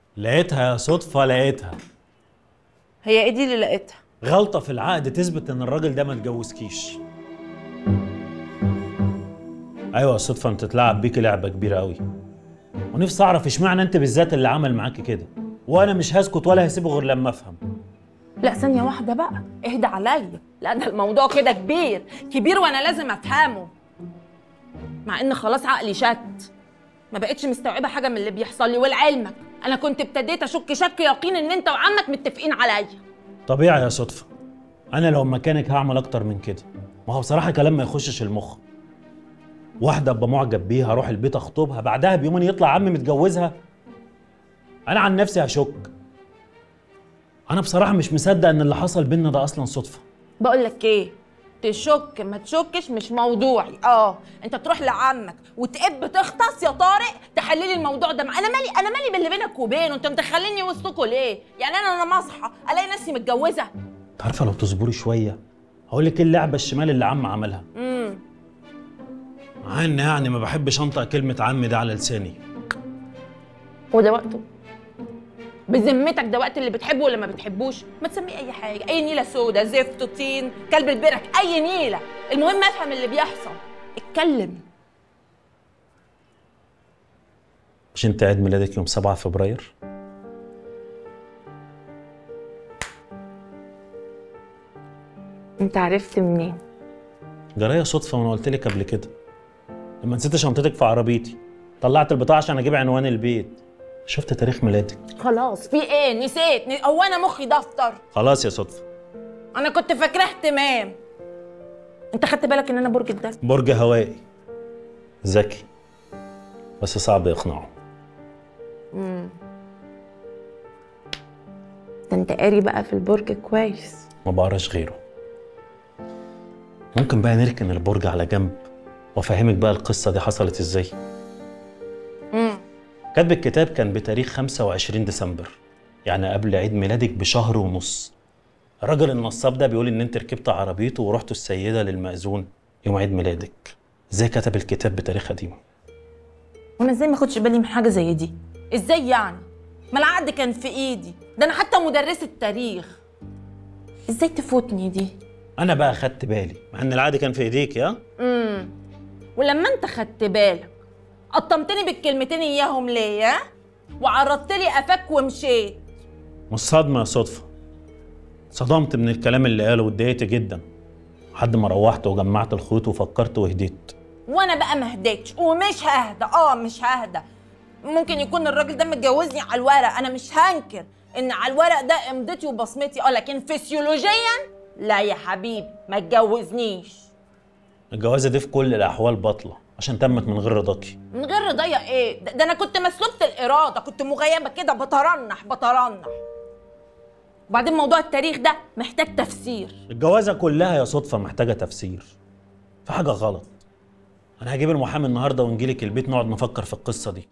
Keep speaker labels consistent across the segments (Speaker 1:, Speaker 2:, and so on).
Speaker 1: لقيتها يا صدفة لقيتها
Speaker 2: هي ايه دي اللي لقيتها
Speaker 1: غلطة في العقد تثبت ان الراجل ده ما اتجوزكيش ايوه الصدفة انت تلعب بيكي لعبة كبيرة قوي ونفسي اعرف اشمعنى انت بالذات اللي عمل معاكي كده وانا مش هسكت ولا هسيبه غير لما افهم
Speaker 2: لا ثانيه واحده بقى اهدى عليا لا ده الموضوع كده كبير كبير وانا لازم افهمه مع ان خلاص عقلي شت ما بقتش مستوعبه حاجه من اللي بيحصل لي ولعلمك انا كنت ابتديت اشك شك يقين ان انت وعمك متفقين عليا
Speaker 1: طبيعي يا صدفة انا لو مكانك هعمل اكتر من كده ما هو بصراحة كلام ما يخشش المخ واحدة ابقى معجب بيها اروح البيت اخطبها بعدها بيومين يطلع عمي متجوزها انا عن نفسي هشك انا بصراحة مش مصدق ان اللي حصل بينا ده اصلا صدفة
Speaker 2: بقول لك ايه تشك ما تشكش مش موضوعي اه انت تروح لعمك وتقب تختص يا طارق تحللي الموضوع ده انا مالي انا مالي باللي بينك وبينه انت مدخليني وسطكوا ليه يعني انا لما اصحى الاقي نفسي متجوزه
Speaker 1: انت عارفة لو تصبري شوية هقول لك ايه اللعبة الشمال اللي عم عملها
Speaker 2: امم
Speaker 1: مع ان يعني ما بحبش انطق كلمة عمي ده على لساني
Speaker 2: وده وقته بذمتك ده وقت اللي بتحبه ولا ما بتحبوش ما تسميه اي حاجه اي نيله سودا زفت طين كلب البرك اي نيله المهم افهم اللي بيحصل اتكلم
Speaker 1: مش انت عيد ميلادك يوم 7 فبراير
Speaker 2: انت عرفت منين
Speaker 1: جرايه صدفة وانا قلت لك قبل كده لما نسيت شنطتك في عربيتي طلعت البطاقة عشان اجيب عنوان البيت شفت تاريخ ميلادك
Speaker 2: خلاص في ايه نسيت ن- هو انا مخي دفتر
Speaker 1: خلاص يا صدفة
Speaker 2: انا كنت فاكراه اهتمام انت خدت بالك ان انا برج الدلو
Speaker 1: برج هوائي ذكي بس صعب يقنعه
Speaker 2: ده انت قاري بقى في البرج كويس
Speaker 1: ما بقراش غيره ممكن بقى نركن البرج على جنب وافهمك بقى القصة دي حصلت ازاي
Speaker 2: امم
Speaker 1: كاتب الكتاب كان بتاريخ 25 ديسمبر يعني قبل عيد ميلادك بشهر ونص الراجل النصاب ده بيقول ان انت ركبت عربيته ورحتوا السيدة للمأذون يوم عيد ميلادك ازاي كتب الكتاب بتاريخ قديم
Speaker 2: وانا ازاي ما اخدش بالي من حاجه زي دي ازاي يعني ما العقد كان في ايدي ده انا حتى مدرسه تاريخ ازاي تفوتني دي
Speaker 1: انا بقى خدت بالي مع ان العقد كان في ايديك يا
Speaker 2: امم ولما انت خدت بالك قطمتني بالكلمتين اياهم ليه ها؟ وعرضت لي قفاك ومشيت
Speaker 1: مش صدمة يا صدفة صدمت من الكلام اللي قاله واتضايقت جدا لحد ما روحت وجمعت الخيوط وفكرت وهديت
Speaker 2: وانا بقى ما هديتش ومش ههدى اه مش ههدى ممكن يكون الراجل ده متجوزني على الورق انا مش هنكر ان على الورق ده امضتي وبصمتي اه لكن فسيولوجيا لا يا حبيبي ما اتجوزنيش
Speaker 1: الجوازة دي في كل الأحوال باطلة عشان تمت من غير رضاكي
Speaker 2: من غير رضايا ايه ده, ده انا كنت مسلوبة الاراده كنت مغيبه كده بترنح بترنح وبعدين موضوع التاريخ ده محتاج تفسير
Speaker 1: الجوازة كلها يا صدفة محتاجة تفسير في حاجة غلط أنا هجيب المحامي النهاردة ونجيلك البيت نقعد نفكر في القصة دي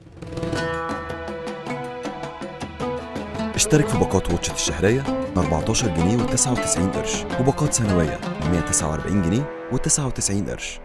Speaker 3: اشترك في باقات واتشت الشهرية ب 14 جنيه و99 قرش وباقات سنوية ب 149 جنيه و99 قرش